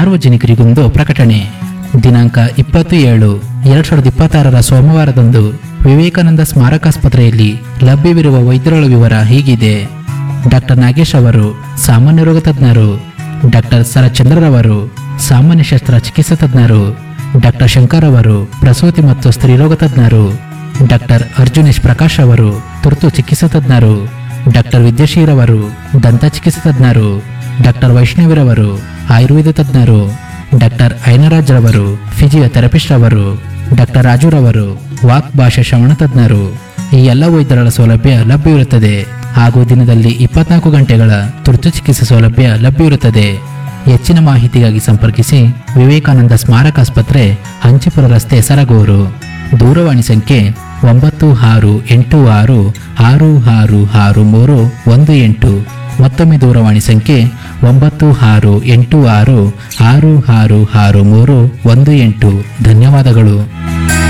ಸಾರ್ವಜನಿಕರಿಗೊಂದು ಪ್ರಕಟಣೆ ದಿನಾಂಕ ಇಪ್ಪತ್ತು ಏಳು ಎರಡ್ ಸಾವಿರದ ಇಪ್ಪತ್ತಾರರ ಸೋಮವಾರದಂದು ವಿವೇಕಾನಂದ ಸ್ಮಾರಕಾಸ್ಪತ್ರೆಯಲ್ಲಿ ಲಭ್ಯವಿರುವ ವೈದ್ಯರುಗಳ ವಿವರ ಹೀಗಿದೆ ಡಾಕ್ಟರ್ ನಾಗೇಶ್ ಅವರು ಸಾಮಾನ್ಯ ರೋಗ ತಜ್ಞರು ಡಾಕ್ಟರ್ ಸರಚಂದ್ರರವರು ಸಾಮಾನ್ಯ ಶಸ್ತ್ರ ಚಿಕಿತ್ಸಾ ತಜ್ಞರು ಡಾಕ್ಟರ್ ಶಂಕರ್ ಅವರು ಪ್ರಸೂತಿ ಮತ್ತು ಸ್ತ್ರೀರೋಗ ತಜ್ಞರು ಡಾಕ್ಟರ್ ಅರ್ಜುನೇಶ್ ಪ್ರಕಾಶ್ ಅವರು ತುರ್ತು ಚಿಕಿತ್ಸಾ ತಜ್ಞರು ಡಾಕ್ಟರ್ ವಿದ್ಯಾಶೀರವರು ದಂತ ಚಿಕಿತ್ಸಾ ತಜ್ಞರು ಡಾಕ್ಟರ್ ವೈಷ್ಣವಿರವರು ಆಯುರ್ವೇದ ತಜ್ಞರು ಡಾಕ್ಟರ್ ಐನರಾಜ್ ರವರು ಫಿಸಿಯೋಥೆರಪಿಸ್ಟ್ ಅವರು ಡಾಕ್ಟರ್ ರಾಜುರವರು ವಾಕ್ ಭಾಷಾ ಶ್ರವಣ ತಜ್ಞರು ಈ ಎಲ್ಲ ವೈದ್ಯರ ಸೌಲಭ್ಯ ಲಭ್ಯವಿರುತ್ತದೆ ಹಾಗೂ ದಿನದಲ್ಲಿ ಇಪ್ಪತ್ನಾಲ್ಕು ಗಂಟೆಗಳ ತುರ್ತು ಚಿಕಿತ್ಸೆ ಸೌಲಭ್ಯ ಲಭ್ಯವಿರುತ್ತದೆ ಹೆಚ್ಚಿನ ಮಾಹಿತಿಗಾಗಿ ಸಂಪರ್ಕಿಸಿ ವಿವೇಕಾನಂದ ಸ್ಮಾರಕ ಆಸ್ಪತ್ರೆ ಹಂಚಿಪುರ ರಸ್ತೆ ಸರಗೂರು ದೂರವಾಣಿ ಸಂಖ್ಯೆ ಒಂಬತ್ತು ಆರು ಎಂಟು ಆರು ಆರು ಆರು ಆರು ಮೂರು ಒಂದು ಎಂಟು ಮತ್ತೊಮ್ಮೆ ದೂರವಾಣಿ ಸಂಖ್ಯೆ ಒಂಬತ್ತು ಆರು ಎಂಟು ಆರು ಆರು ಆರು ಆರು ಮೂರು ಒಂದು ಎಂಟು ಧನ್ಯವಾದಗಳು